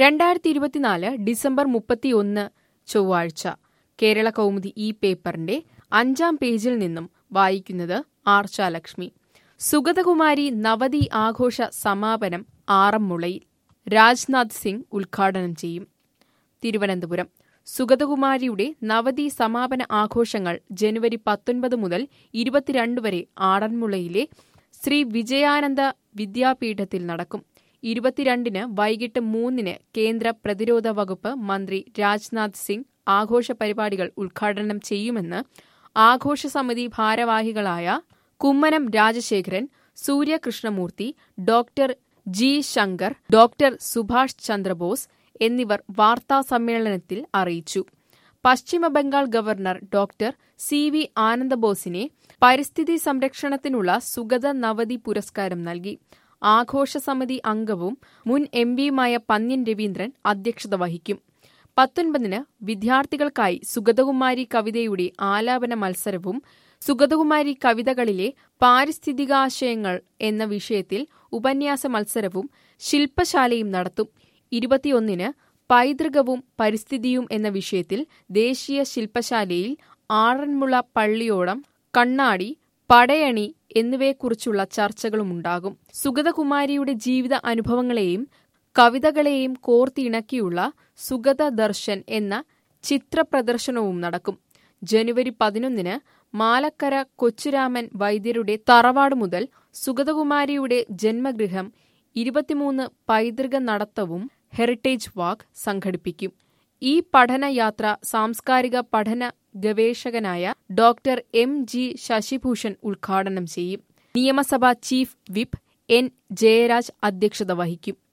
രണ്ടായിരത്തി ഇരുപത്തിനാല് ഡിസംബർ മുപ്പത്തിയൊന്ന് ചൊവ്വാഴ്ച കേരള കൗമുദി ഈ പേപ്പറിന്റെ അഞ്ചാം പേജിൽ നിന്നും വായിക്കുന്നത് ആർച്ചാലക്ഷ്മി സുഗതകുമാരി നവതി ആഘോഷ സമാപനം ആറന്മുളയിൽ രാജ്നാഥ് സിംഗ് ഉദ്ഘാടനം ചെയ്യും തിരുവനന്തപുരം സുഗതകുമാരിയുടെ നവതി സമാപന ആഘോഷങ്ങൾ ജനുവരി പത്തൊൻപത് മുതൽ ഇരുപത്തിരണ്ട് വരെ ആറന്മുളയിലെ ശ്രീ വിജയാനന്ദ വിദ്യാപീഠത്തിൽ നടക്കും ഇരുപത്തിരണ്ടിന് വൈകിട്ട് മൂന്നിന് കേന്ദ്ര പ്രതിരോധ വകുപ്പ് മന്ത്രി രാജ്നാഥ് സിംഗ് ആഘോഷ പരിപാടികൾ ഉദ്ഘാടനം ചെയ്യുമെന്ന് ആഘോഷ സമിതി ഭാരവാഹികളായ Kummanam Rajasekharan Suryakrishnamoorthy doctor G Shankar doctor Subhash Chandrabose എന്നിവർ വാർത്താ സമ്മേളനത്തിൽ അറിയിച്ചു Paschimbangal governor doctor C V ആനന്ദബോസിനെ പരിസ്ഥിതി സംരക്ഷണത്തിനുള്ള സുഗത നവതി പുരസ്കാരം നൽകി ആഘോഷ സമിതി അംഗവും മുൻ എം പിയുമായ പന്ന്യൻ രവീന്ദ്രൻ അധ്യക്ഷത വഹിക്കും പത്തൊൻപതിന് വിദ്യാർത്ഥികൾക്കായി സുഗതകുമാരി കവിതയുടെ ആലാപന മത്സരവും സുഗതകുമാരി കവിതകളിലെ പാരിസ്ഥിതികാശയങ്ങൾ എന്ന വിഷയത്തിൽ ഉപന്യാസ മത്സരവും ശില്പശാലയും നടത്തും ഇരുപത്തിയൊന്നിന് പൈതൃകവും പരിസ്ഥിതിയും എന്ന വിഷയത്തിൽ ദേശീയ ശില്പശാലയിൽ ആറന്മുള പള്ളിയോടം കണ്ണാടി പടയണി എന്നിവയെക്കുറിച്ചുള്ള ചർച്ചകളുമുണ്ടാകും സുഗതകുമാരിയുടെ ജീവിത അനുഭവങ്ങളെയും കവിതകളെയും കോർത്തിണക്കിയുള്ള സുഗത ദർശൻ എന്ന ചിത്രപ്രദർശനവും നടക്കും ജനുവരി പതിനൊന്നിന് മാലക്കര കൊച്ചുരാമൻ വൈദ്യരുടെ തറവാട് മുതൽ സുഗതകുമാരിയുടെ ജന്മഗൃഹം ഇരുപത്തിമൂന്ന് പൈതൃക നടത്തവും ഹെറിറ്റേജ് വാക്ക് സംഘടിപ്പിക്കും ഈ പഠനയാത്ര സാംസ്കാരിക പഠന ഗവേഷകനായ ഡോക്ടർ എം ജി ശശിഭൂഷൺ ഉദ്ഘാടനം ചെയ്യും നിയമസഭാ ചീഫ് വിപ്പ് എൻ ജയരാജ് അധ്യക്ഷത വഹിക്കും